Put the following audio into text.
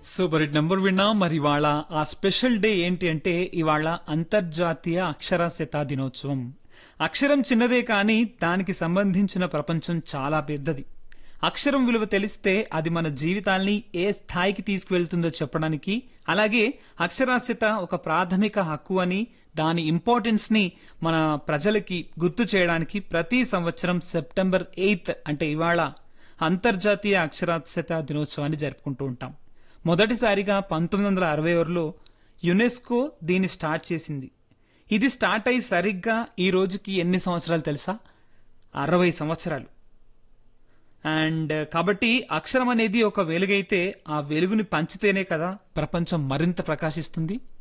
super hit number విన్నాం మరి ఇవాళ ఆ స్పెషల్ డే ఏంటి అంటే ఇవాళ అంతర్జాతీయ అక్షరాస్యత దినోత్సవం అక్షరం చిన్నదే కానీ దానికి సంబంధించిన ప్రపంచం చాలా పెద్దది అక్షరం విలువ తెలిస్తే అది మన జీవితాల్ని ఏ స్థాయికి తీసుకువెళ్తుందో చెప్పడానికి అలాగే అక్షరాస్యత ఒక ప్రాథమిక హక్కు అని దాని ఇంపార్టెన్స్ ని మన ప్రజలకి గుర్తు చేయడానికి ప్రతి సంవత్సరం సెప్టెంబర్ ఎయిత్ అంటే ఇవాళ అంతర్జాతీయ అక్షరాస్యత దినోత్సవాన్ని జరుపుకుంటూ ఉంటాం మొదటిసారిగా పంతొమ్మిది వందల అరవై ఆరులో యునెస్కో దీన్ని స్టార్ట్ చేసింది ఇది స్టార్ట్ అయి సరిగ్గా ఈ రోజుకి ఎన్ని సంవత్సరాలు తెలుసా అరవై సంవత్సరాలు అండ్ కాబట్టి అక్షరం అనేది ఒక వెలుగైతే ఆ వెలుగుని పంచితేనే కదా ప్రపంచం మరింత ప్రకాశిస్తుంది